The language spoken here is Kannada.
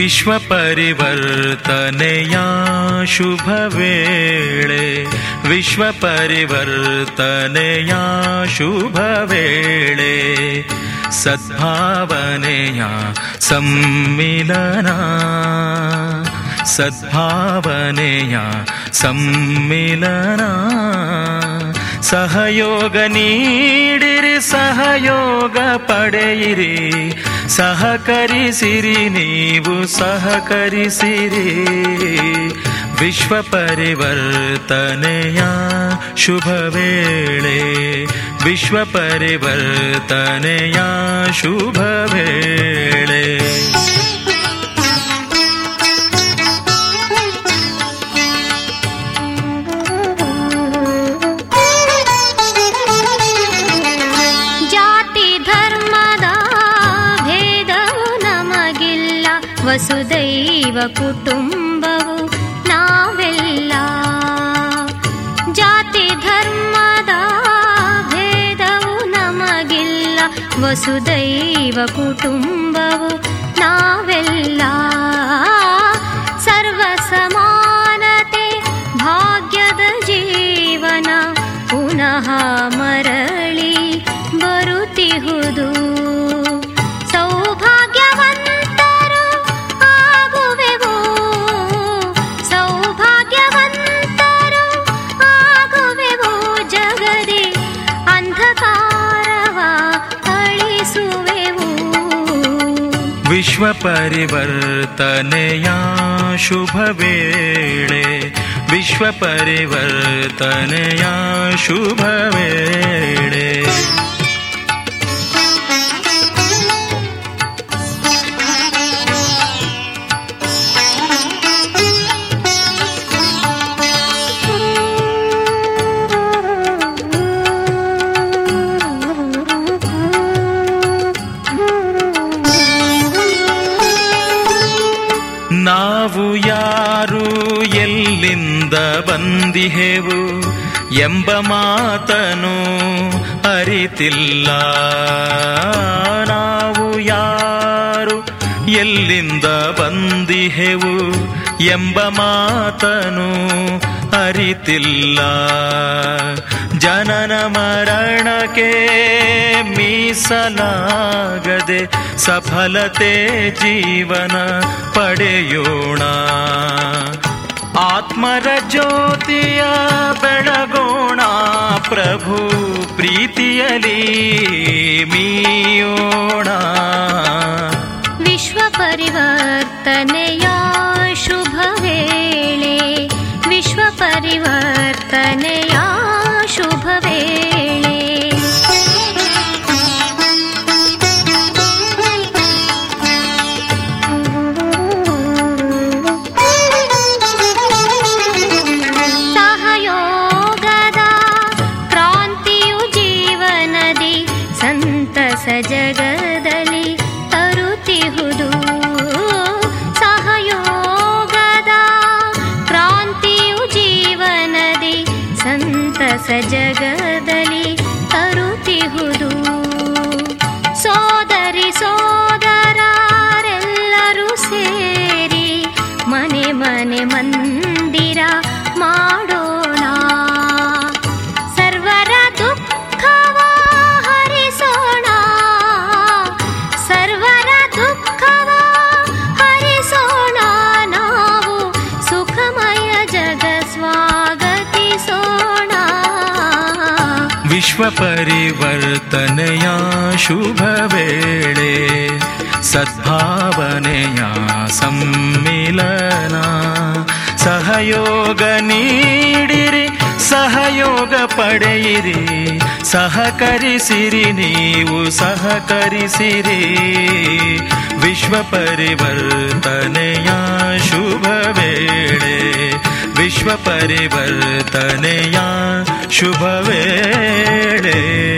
ವಿಶ್ವಪರಿವರ್ತನೆಯ ಶುಭ ವೇಳೆ ವಿಶ್ವಪರಿವರ್ತನೆಯ ಶುಭ ವೇಳೆ ಸದ್ಭಾವನೆಯ ಸಮ್ಮಿಲನ ಸದ್ಭಾವನೆಯ ಸಮ್ಮಿಲನ ಸಹಯೋಗ ನೀಡಿರಿ ಸಹಯೋಗ ಪಡೆಯಿರಿ ಸಹಕರಿಸಿರಿ ನೀವು ಸಹಕರಿಸಿರಿ ವಿಶ್ವ ಪರಿವರ್ತನೆಯ ಶುಭ ವೇಳೆ ವಿಶ್ವ ಪರಿವರ್ತನೆಯ ಶುಭ ವೇಳೆ ಜಾತಿ ಧರ್ಮದ ಭೇದವು ನಮಗಿಲ್ಲ ವಸುದೈವ ಕುಟುಂಬವು ನಾವೆಲ್ಲ ಜಾತಿ ಧರ್ಮದ ಭೇದವು ನಮಗಿಲ್ಲ ವಸುದೈವ ಕುಟುಂಬವು ನಾವೆಲ್ಲ ಸರ್ವ ಸಮಾನತೆ ಭಾಗ್ಯದ ಜೀವನ ಪುನಃ ಮರಳಿ ಬರುತ್ತಿಹುದು ಸೌಭಾಗ್ಯವಂತರು ಆಗುವೆವು ಸೌಭಾಗ್ಯವಂತರು ಆಗುವೆವು ಜಗದಿ ಅಂಧಕಾರವ ಅಳಿಸುವೆವು ವಿಶ್ವ ಪರಿವರ್ತನೆಯ ಶುಭ ವೇಳೆ ವಿಶ್ವ ಪರಿವರ್ತನೆಯ ಶುಭ ವೇಳೆ ನಾವು ಯಾರು ಎಲ್ಲಿಂದ ಬಂದಿಹೆವು ಎಂಬ ಮಾತನು ಅರಿತಿಲ್ಲ ನಾವು ಯಾರು ಎಲ್ಲಿಂದ ಬಂದಿಹೆವು ಎಂಬ ಮಾತನು ಅರಿತಿಲ್ಲ ಜನನ ಮರಣಕ್ಕೆ ಮೀಸಲಾಗದೆ ಸಫಲತೆ ಜೀವನ ಪಡೆಯೋಣ ಆತ್ಮರ ಜ್ಯೋತಿಯ ಬೆಳಗೋಣ ಪ್ರಭು ಪ್ರೀತಿಯಲಿ ಮೀಯೋಣ ವಿಶ್ವ ಪರಿವರ್ತನೆಯ ಶುಭ ವೇಳೆ ವಿಶ್ವ ಪರಿವರ್ತನೆಯ ಶುಭ ವೇಳೆ ಸಹಯೋಗದ ಕ್ರಾಂತಿಯು ಜೀವನದಿ ಸಂತಸ ಜಗದಲ್ಲಿ ತರುತ್ತಿಹುದು ಸಹಯೋಗದ ಕ್ರಾಂತಿಯು ಜೀವನದಿ ಸಂತಸ ಜಗದಲ್ಲಿ ತರುತ್ತಿಹುದು ಸೋದರಿ ಸೋದರರೆಲ್ಲರೂ ಸೇರಿ ಮನೆ ಮನೆ ಮಂದಿರ ಮಾಡೋಣ ಸರ್ವರ ದುಃಖವ ಹರಿಸೋಣ ಸರ್ವರ ದುಃಖವ ಹರಿಸೋಣ ನಾವು ಸುಖಮಯ ಜಗ ಸ್ವಾಗತಿಸೋಣ ವಿಶ್ವ ಪರಿವರ್ತನೆಯ ಶುಭ ವೇಳೆ ಸದ್ಭಾವನೆಯ ಸಮ್ಮಿಲನ ಸಹಯೋಗ ನೀಡಿರಿ ಸಹಯೋಗ ಪಡೆಯಿರಿ ಸಹಕರಿಸಿರಿ ನೀವು ಸಹಕರಿಸಿರಿ ವಿಶ್ವ ಪರಿವರ್ತನೆಯ ಶುಭ ವೇಳೆ ವಿಶ್ವ ಪರಿವರ್ತನೆಯ ಶುಭ ವೇಳೆ